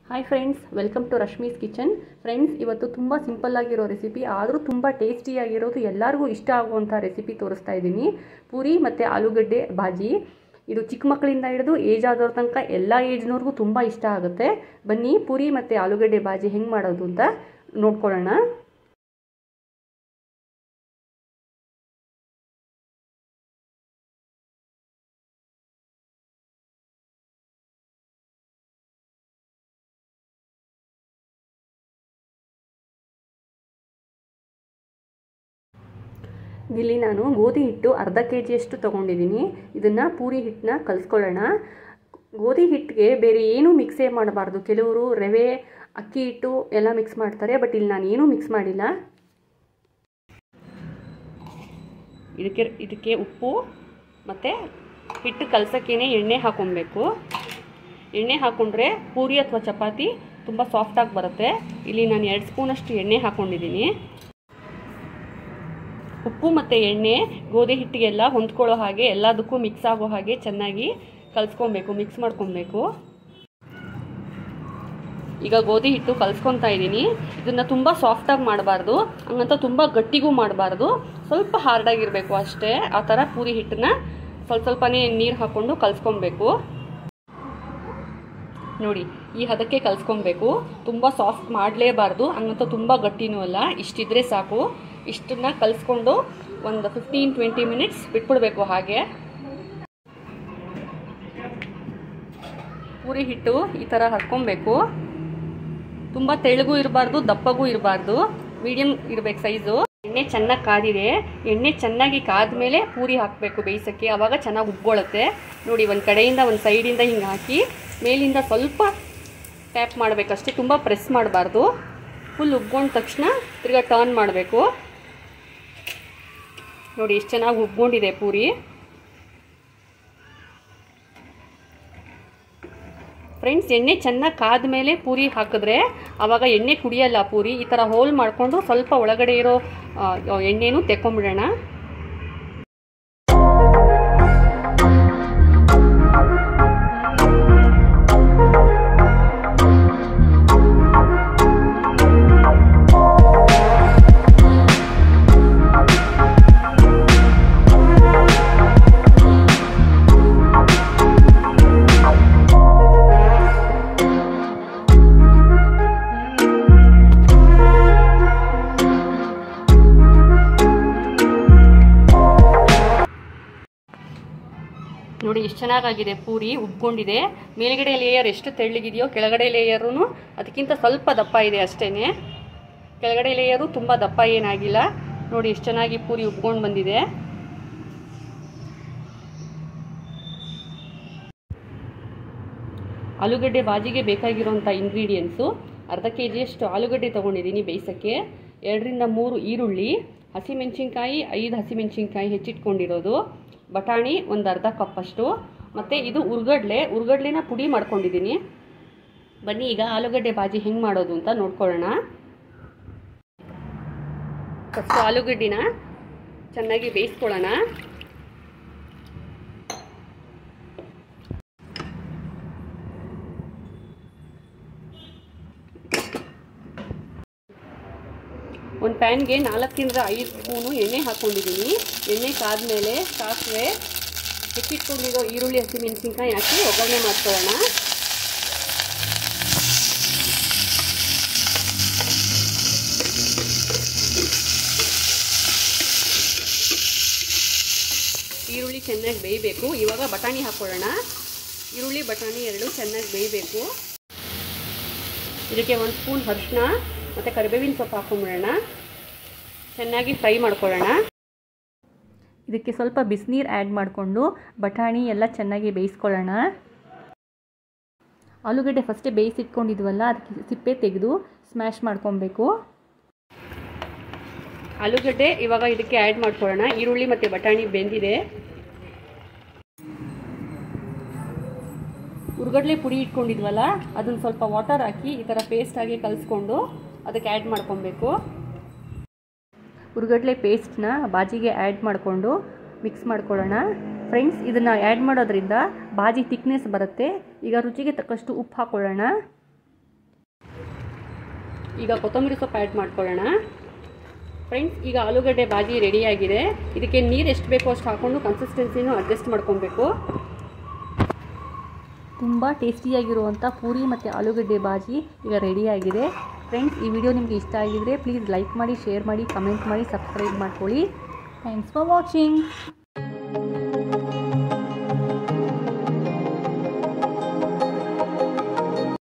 hi friends welcome to Rashmi's kitchen friends ಇವತ್ತು ತುಂಬ simple ಆಗಿರೋ ರೆಸಿಪಿ ಆದರೂ ತುಂಬ ಟೇಸ್ಟಿಯಾಗಿರೋದು ಎಲ್ಲರಿಗೂ ಇಷ್ಟ ಆಗುವಂಥ ರೆಸಿಪಿ ತೋರಿಸ್ತಾ ಇದ್ದೀನಿ ಪೂರಿ ಮತ್ತು ಆಲೂಗಡ್ಡೆ ಭಾಜಿ ಇದು ಚಿಕ್ಕ ಮಕ್ಕಳಿಂದ ಹಿಡಿದು ಏಜ್ ಆದವ್ರ ತನಕ ಎಲ್ಲ ಏಜ್ನವ್ರಿಗೂ ತುಂಬ ಇಷ್ಟ ಆಗುತ್ತೆ ಬನ್ನಿ ಪೂರಿ ಮತ್ತು ಆಲೂಗಡ್ಡೆ ಭಾಜಿ ಹೆಂಗೆ ಮಾಡೋದು ಅಂತ ನೋಡ್ಕೊಳ್ಳೋಣ ಇಲ್ಲಿ ನಾನು ಗೋಧಿ ಹಿಟ್ಟು ಅರ್ಧ ಕೆ ಜಿಯಷ್ಟು ತೊಗೊಂಡಿದ್ದೀನಿ ಇದನ್ನು ಪೂರಿ ಹಿಟ್ಟನ್ನ ಕಲಿಸ್ಕೊಳ್ಳೋಣ ಗೋಧಿ ಹಿಟ್ಟಿಗೆ ಬೇರೆ ಏನೂ ಮಿಕ್ಸೇ ಮಾಡಬಾರ್ದು ಕೆಲವರು ರವೆ ಅಕ್ಕಿ ಹಿಟ್ಟು ಎಲ್ಲ ಮಿಕ್ಸ್ ಮಾಡ್ತಾರೆ ಬಟ್ ಇಲ್ಲಿ ನಾನು ಏನೂ ಮಿಕ್ಸ್ ಮಾಡಿಲ್ಲ ಇದಕ್ಕೆ ಇದಕ್ಕೆ ಉಪ್ಪು ಮತ್ತು ಹಿಟ್ಟು ಕಲಸಕ್ಕೇನೆ ಎಣ್ಣೆ ಹಾಕ್ಕೊಬೇಕು ಎಣ್ಣೆ ಹಾಕ್ಕೊಂಡ್ರೆ ಪೂರಿ ಅಥವಾ ಚಪಾತಿ ತುಂಬ ಸಾಫ್ಟಾಗಿ ಬರುತ್ತೆ ಇಲ್ಲಿ ನಾನು ಎರಡು ಸ್ಪೂನಷ್ಟು ಎಣ್ಣೆ ಹಾಕ್ಕೊಂಡಿದ್ದೀನಿ ಉಪ್ಪು ಮತ್ತು ಎಣ್ಣೆ ಗೋಧಿ ಹಿಟ್ಟಿಗೆಲ್ಲ ಹೊಂದ್ಕೊಳ್ಳೋ ಹಾಗೆ ಎಲ್ಲದಕ್ಕೂ ಮಿಕ್ಸ್ ಆಗೋ ಹಾಗೆ ಚೆನ್ನಾಗಿ ಕಲಿಸ್ಕೊಬೇಕು ಮಿಕ್ಸ್ ಮಾಡ್ಕೊಬೇಕು ಈಗ ಗೋಧಿ ಹಿಟ್ಟು ಕಲಿಸ್ಕೊತಾ ಇದ್ದೀನಿ ಇದನ್ನು ತುಂಬ ಸಾಫ್ಟಾಗಿ ಮಾಡಬಾರ್ದು ಹಂಗಂತ ತುಂಬ ಗಟ್ಟಿಗೂ ಮಾಡಬಾರ್ದು ಸ್ವಲ್ಪ ಹಾರ್ಡಾಗಿರಬೇಕು ಅಷ್ಟೇ ಆ ಥರ ಪೂರಿ ಹಿಟ್ಟನ್ನ ಸ್ವಲ್ಪ ಸ್ವಲ್ಪನೇ ನೀರು ಹಾಕ್ಕೊಂಡು ಕಲಿಸ್ಕೊಬೇಕು ನೋಡಿ ಈ ಹದಕ್ಕೆ ಕಲಿಸ್ಕೊಬೇಕು ತುಂಬ ಸಾಫ್ಟ್ ಮಾಡಲೇಬಾರ್ದು ಹಂಗಂತ ತುಂಬ ಗಟ್ಟಿನೂ ಅಲ್ಲ ಇಷ್ಟಿದ್ರೆ ಸಾಕು ಇಷ್ಟನ್ನ ಕಲಿಸ್ಕೊಂಡು ಒಂದು ಫಿಫ್ಟೀನ್ ಟ್ವೆಂಟಿ ಮಿನಿಟ್ಸ್ ಬಿಟ್ಬಿಡ್ಬೇಕು ಹಾಗೆ ಪೂರಿ ಹಿಟ್ಟು ಈ ಥರ ಹರ್ಕೊಬೇಕು ತುಂಬ ತೆಳ್ಳಗೂ ಇರಬಾರ್ದು ದಪ್ಪಗೂ ಇರಬಾರ್ದು ಮೀಡಿಯಮ್ ಇರಬೇಕು ಸೈಜು ಎಣ್ಣೆ ಚೆನ್ನಾಗಿ ಕಾದಿದೆ ಎಣ್ಣೆ ಚೆನ್ನಾಗಿ ಕಾದ ಮೇಲೆ ಪೂರಿ ಹಾಕಬೇಕು ಬೇಯಿಸೋಕ್ಕೆ ಆವಾಗ ಚೆನ್ನಾಗಿ ಉಬ್ಕೊಳ್ಳುತ್ತೆ ನೋಡಿ ಒಂದು ಕಡೆಯಿಂದ ಒಂದು ಸೈಡಿಂದ ಹಿಂಗೆ ಹಾಕಿ ಮೇಲಿಂದ ಸ್ವಲ್ಪ ಟ್ಯಾಪ್ ಮಾಡಬೇಕಷ್ಟೇ ತುಂಬ ಪ್ರೆಸ್ ಮಾಡಬಾರ್ದು ಫುಲ್ ಉಬ್ಕೊಂಡ ತಕ್ಷಣ ತಿರ್ಗಾ ಟರ್ನ್ ಮಾಡಬೇಕು ನೋಡಿ ಎಷ್ಟು ಚೆನ್ನಾಗಿ ಉಬ್ಕೊಂಡಿದೆ ಪೂರಿ ಫ್ರೆಂಡ್ಸ್ ಎಣ್ಣೆ ಚೆನ್ನಾಗಿ ಕಾದ ಮೇಲೆ ಪೂರಿ ಹಾಕಿದ್ರೆ ಆವಾಗ ಎಣ್ಣೆ ಕುಡಿಯಲ್ಲ ಪೂರಿ ಈ ಥರ ಹೋಲ್ ಮಾಡಿಕೊಂಡು ಸ್ವಲ್ಪ ಒಳಗಡೆ ಇರೋ ಎಣ್ಣೆನೂ ತೆಕ್ಕೊಂಬಿಡೋಣ ನೋಡಿ ಎಷ್ಟು ಚೆನ್ನಾಗಾಗಿದೆ ಪೂರಿ ಉಬ್ಕೊಂಡಿದೆ ಮೇಲ್ಗಡೆ ಲೇಯರ್ ಎಷ್ಟು ತೆಳ್ಳಗಿದೆಯೋ ಕೆಳಗಡೆ ಲೇಯರೂ ಅದಕ್ಕಿಂತ ಸ್ವಲ್ಪ ದಪ್ಪ ಇದೆ ಅಷ್ಟೇ ಕೆಳಗಡೆ ಲೇಯರು ತುಂಬ ದಪ್ಪ ಏನಾಗಿಲ್ಲ ನೋಡಿ ಎಷ್ಟು ಚೆನ್ನಾಗಿ ಪೂರಿ ಉಬ್ಕೊಂಡು ಬಂದಿದೆ ಆಲೂಗಡ್ಡೆ ಬಾಜಿಗೆ ಬೇಕಾಗಿರೋಂಥ ಇಂಗ್ರೀಡಿಯೆಂಟ್ಸು ಅರ್ಧ ಕೆ ಜಿಯಷ್ಟು ಆಲೂಗಡ್ಡೆ ತೊಗೊಂಡಿದ್ದೀನಿ ಬೇಯಿಸೋಕ್ಕೆ ಎರಡರಿಂದ ಮೂರು ಈರುಳ್ಳಿ ಹಸಿಮೆಣಸಿನ್ಕಾಯಿ ಐದು ಹಸಿಮೆಣಸಿನ್ಕಾಯಿ ಹೆಚ್ಚಿಟ್ಕೊಂಡಿರೋದು ಬಟಾಣಿ ಒಂದು ಅರ್ಧ ಕಪ್ಪಷ್ಟು ಮತ್ತು ಇದು ಉರ್ಗಡ್ಲೆ ಉರ್ಗಡ್ಲೆನ ಪುಡಿ ಮಾಡ್ಕೊಂಡಿದ್ದೀನಿ ಬನ್ನಿ ಈಗ ಆಲೂಗಡ್ಡೆ ಬಾಜಿ ಹೆಂಗೆ ಮಾಡೋದು ಅಂತ ನೋಡ್ಕೊಳ್ಳೋಣ ಫಸ್ಟ್ ಆಲೂಗಡ್ಡಿನ ಚೆನ್ನಾಗಿ ಬೇಯಿಸ್ಕೊಳ್ಳೋಣ ಒಂದು ಪ್ಯಾನ್ಗೆ ನಾಲ್ಕರಿಂದ ಐದು ಸ್ಪೂನು ಎಣ್ಣೆ ಹಾಕ್ಕೊಂಡಿದ್ದೀನಿ ಎಣ್ಣೆ ಕಾದ್ಮೇಲೆ ಸಾಸಿವೆ ಹೆಚ್ಚಿಟ್ಕೊಂಡಿರೋ ಈರುಳ್ಳಿ ಹಸಿಮೆಣಸಿನ್ಕಾಯಿ ಹಾಕಿ ಒಗ್ಗರಣೆ ಮಾಡ್ಕೊಳ್ಳೋಣ ಈರುಳ್ಳಿ ಚೆನ್ನಾಗಿ ಬೇಯಬೇಕು ಇವಾಗ ಬಟಾಣಿ ಹಾಕ್ಕೊಳ್ಳೋಣ ಈರುಳ್ಳಿ ಬಟಾಣಿ ಎರಡು ಚೆನ್ನಾಗಿ ಬೇಯಬೇಕು ಇದಕ್ಕೆ ಒಂದು ಸ್ಪೂನ್ ಅರಿಶಿನ ಮತ್ತು ಕರಿಬೇವಿನ ಸೊಪ್ಪು ಹಾಕೊಂಬಿಡೋಣ ಚೆನ್ನಾಗಿ ಫ್ರೈ ಮಾಡ್ಕೊಳ್ಳೋಣ ಇದಕ್ಕೆ ಸ್ವಲ್ಪ ಬಿಸಿನೀರು ಆ್ಯಡ್ ಮಾಡಿಕೊಂಡು ಬಟಾಣಿ ಎಲ್ಲ ಚೆನ್ನಾಗಿ ಬೇಯಿಸ್ಕೊಳ್ಳೋಣ ಆಲೂಗಡ್ಡೆ ಫಸ್ಟೇ ಬೇಯಿಸಿಟ್ಕೊಂಡಿದ್ವಲ್ಲ ಅದಕ್ಕೆ ಸಿಪ್ಪೆ ತೆಗೆದು ಸ್ಮ್ಯಾಶ್ ಮಾಡ್ಕೊಬೇಕು ಆಲೂಗಡ್ಡೆ ಇವಾಗ ಇದಕ್ಕೆ ಆ್ಯಡ್ ಮಾಡ್ಕೊಳ್ಳೋಣ ಈರುಳ್ಳಿ ಮತ್ತು ಬಟಾಣಿ ಬೆಂದಿದೆ ಉರ್ಗಡ್ಲೆ ಪುಡಿ ಇಟ್ಕೊಂಡಿದ್ವಲ್ಲ ಅದನ್ನು ಸ್ವಲ್ಪ ವಾಟರ್ ಹಾಕಿ ಈ ಥರ ಪೇಸ್ಟಾಗಿ ಕಲಿಸ್ಕೊಂಡು ಅದಕ್ಕೆ ಆ್ಯಡ್ ಮಾಡ್ಕೊಬೇಕು ಉರ್ಗಡ್ಲೆ ಪೇಸ್ಟ್ನ ಬಾಜಿಗೆ ಆ್ಯಡ್ ಮಾಡಿಕೊಂಡು ಮಿಕ್ಸ್ ಮಾಡ್ಕೊಳ್ಳೋಣ ಫ್ರೆಂಡ್ಸ್ ಇದನ್ನು ಆ್ಯಡ್ ಮಾಡೋದ್ರಿಂದ ಬಾಜಿ ತಿಕ್ನೆಸ್ ಬರುತ್ತೆ ಈಗ ರುಚಿಗೆ ತಕ್ಕಷ್ಟು ಉಪ್ಪು ಹಾಕ್ಕೊಳ್ಳೋಣ ಈಗ ಕೊತ್ತಂಬರಿ ಸೊಪ್ಪು ಆ್ಯಡ್ ಮಾಡ್ಕೊಳ್ಳೋಣ ಫ್ರೆಂಡ್ಸ್ ಈಗ ಆಲೂಗಡ್ಡೆ ಬಾಜಿ ರೆಡಿಯಾಗಿದೆ ಇದಕ್ಕೆ ನೀರು ಎಷ್ಟು ಬೇಕೋ ಅಷ್ಟು ಹಾಕ್ಕೊಂಡು ಕನ್ಸಿಸ್ಟೆನ್ಸಿನೂ ಅಡ್ಜಸ್ಟ್ ಮಾಡ್ಕೊಬೇಕು ತುಂಬ ಟೇಸ್ಟಿಯಾಗಿರುವಂಥ ಪೂರಿ ಮತ್ತು ಆಲೂಗಡ್ಡೆ ಬಾಜಿ ಈಗ ರೆಡಿಯಾಗಿದೆ ಫ್ರೆಂಡ್ಸ್ ಈ ವಿಡಿಯೋ ನಿಮಗೆ ಇಷ್ಟ ಆಗಿದರೆ ಪ್ಲೀಸ್ ಲೈಕ್ ಮಾಡಿ ಶೇರ್ ಮಾಡಿ ಕಮೆಂಟ್ ಮಾಡಿ ಸಬ್ಸ್ಕ್ರೈಬ್ ಮಾಡ್ಕೊಳ್ಳಿ ಥ್ಯಾಂಕ್ಸ್ ಫಾರ್ ವಾಚಿಂಗ್